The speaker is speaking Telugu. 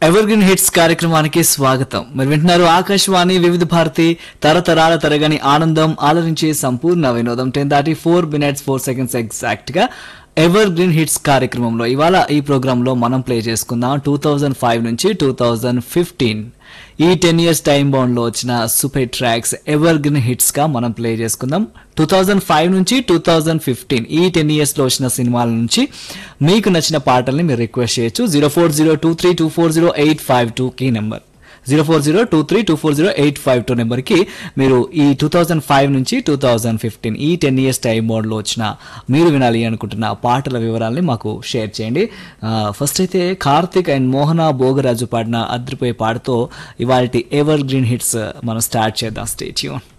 ఎవర్ గ్రీన్ హిట్స్ కార్యక్రమానికి స్వాగతం మీరు వింటున్నారు ఆకాశవాణి వివిధ భారతి తరతరాల తరగని ఆనందం ఆలరించే సంపూర్ణ వినోదం టెన్ దాటి four minutes four seconds exact గా ఎవర్ గ్రీన్ హిట్స్ కార్యక్రమంలో ఇవాళ ఈ ప్రోగ్రామ్ లో మనం ప్లే చేసుకుందాం టూ థౌజండ్ ఫైవ్ నుంచి టూ థౌజండ్ ఫిఫ్టీన్ ఈ టెన్ ఇయర్స్ టైం బౌండ్ లో వచ్చిన super tracks evergreen hits గా మనం ప్లే చేసుకుందాం టూ థౌజండ్ ఫైవ్ నుంచి టూ థౌజండ్ ఫిఫ్టీన్ ఈ టెన్ ఇయర్స్ లో వచ్చిన సినిమాల నుంచి మీకు నచ్చిన పాటల్ని మీరు రిక్వెస్ట్ చేయొచ్చు zero four zero two three two four zero eight five two కీ number zero four zero two three two four zero eight five two నెంబర్కి మీరు ఈ టూ థౌజండ్ ఫైవ్ నుంచి టూ థౌజండ్ ఫిఫ్టీన్ ఈ టెన్ ఇయర్స్ టైం మోడ్లో వచ్చిన మీరు వినాలి అనుకుంటున్న పాటల వివరాల్ని మాకు షేర్ చేయండి ఫస్ట్ అయితే కార్తిక్ అండ్ మోహన భోగరాజు పాడిన అద్రిపోయే పాటతో ఇవాళ ఎవర్ గ్రీన్ హిట్స్ మనం స్టార్ట్ చేద్దాం స్టేట్యూన్